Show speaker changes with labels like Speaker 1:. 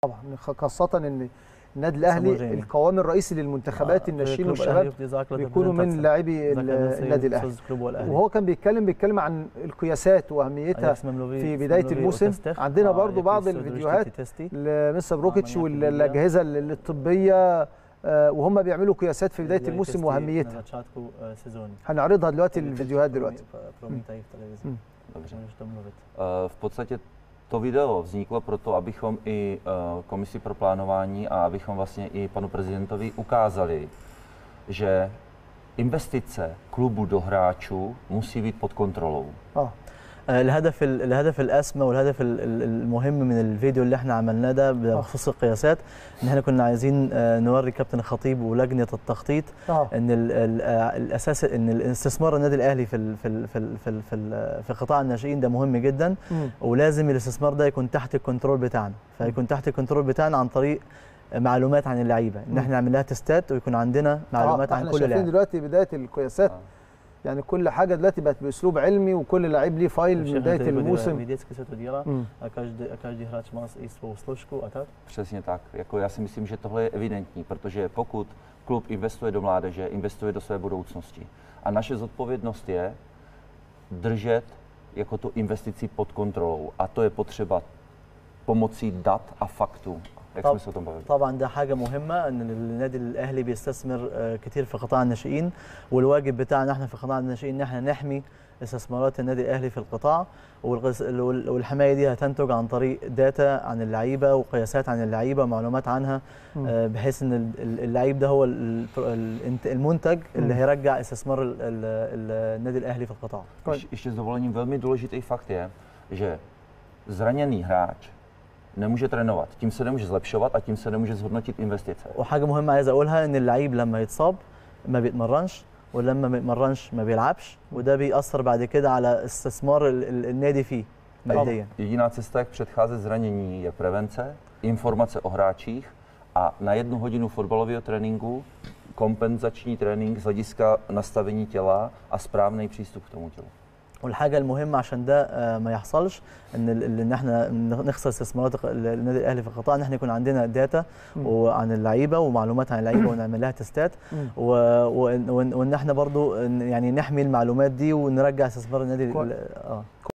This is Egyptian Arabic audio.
Speaker 1: طبعا خاصه ان النادي الاهلي القوام الرئيسي للمنتخبات الناشئين والشباب بيكونوا من لاعبي النادي الاهلي وهو كان بيتكلم بيتكلم عن القياسات واهميتها في بدايه الموسم عندنا برضو بعض الفيديوهات لمستر بروكيتش والاجهزه الطبيه وهم بيعملوا قياسات في بدايه الموسم واهميتها هنعرضها دلوقتي الفيديوهات دلوقتي
Speaker 2: v podstatě to video vzniklo proto, abychom i komisi pro plánování a abychom vlastně i panu prezidentovi ukázali, že investice klubu do hráčů musí být pod kontrolou.
Speaker 3: اه الهدف الهدف الاسمى والهدف المهم من الفيديو اللي احنا عملناه ده بخصوص القياسات ان احنا كنا عايزين نوري كابتن الخطيب ولجنه التخطيط
Speaker 1: آه.
Speaker 3: ان ال ال الاساس ان الاستثمار النادي الاهلي في ال في ال في ال في, ال في, ال في قطاع الناشئين ده مهم جدا
Speaker 1: مم.
Speaker 3: ولازم الاستثمار ده يكون تحت الكنترول بتاعنا فيكون تحت الكنترول بتاعنا عن طريق معلومات عن اللعيبه ان احنا نعمل لها تستات ويكون عندنا معلومات
Speaker 1: آه.
Speaker 3: عن
Speaker 1: احنا
Speaker 3: كل
Speaker 1: شايفين
Speaker 3: لاعب
Speaker 1: دلوقتي بدايه القياسات
Speaker 2: آه.
Speaker 1: يعني كل حاجه دلوقتي بقت باسلوب علمي وكل لعيب ليه فايل من بدايه الموسم
Speaker 3: Věděcky se to dělá
Speaker 1: مم.
Speaker 3: a každý, a každý hráč má i svou složku a tak.
Speaker 2: Přesně tak. Jako já si myslím, že tohle je evidentní, protože pokud klub investuje do mládeže, investuje do své budoucnosti. A naše zodpovědnost je držet jako tu investici pod kontrolou. A to je potřeba pomocí dat a faktů, jak
Speaker 3: طب-
Speaker 2: jsme se o tom bavili.
Speaker 3: طبعا ده حاجه مهمه ان النادي الاهلي بيستثمر آه، كتير في قطاع الناشئين والواجب بتاعنا احنا في قطاع الناشئين ان احنا نحمي استثمارات النادي الاهلي في القطاع والغز- وال- والحمايه دي هتنتج عن طريق داتا عن اللعيبه وقياسات عن اللعيبه ومعلومات عنها
Speaker 1: مم.
Speaker 3: آه، بحيث ان ال- ال- اللعيب ده هو ال- ال- المنتج اللي
Speaker 1: مم.
Speaker 3: هيرجع استثمار ال- ال- النادي الاهلي في القطاع
Speaker 2: Ještě, ještě s dovolením velmi důležitý fakt je, že zraněný hráč nemůže trénovat, tím se nemůže zlepšovat a tím se nemůže zhodnotit investice.
Speaker 3: وحاجه مهمه عايز اقولها ان اللعيب لما يتصاب ما بيتمرنش ولما ما يتمرنش ما بيلعبش وده بيأثر بعد كده على استثمار ال- ال- النادي فيه ماديا
Speaker 2: Jediná cesta, jak předcházet zranění, je prevence, informace o hráčích a na jednu hodinu fotbalového tréninku kompenzační trénink z hlediska nastavení těla a správný přístup k tomu tělu.
Speaker 3: والحاجه المهمه عشان ده آه، ما يحصلش ان ال- ان احنا نخسر استثمارات الق- النادي الاهلي في القطاع ان احنا يكون عندنا داتا
Speaker 1: مم.
Speaker 3: وعن اللعيبه ومعلومات عن اللعيبه ونعمل لها تستات
Speaker 1: مم.
Speaker 3: و- وان وإن- وإن احنا برضو إن- يعني نحمي المعلومات دي ونرجع استثمار النادي
Speaker 1: كويس.
Speaker 3: ال- اه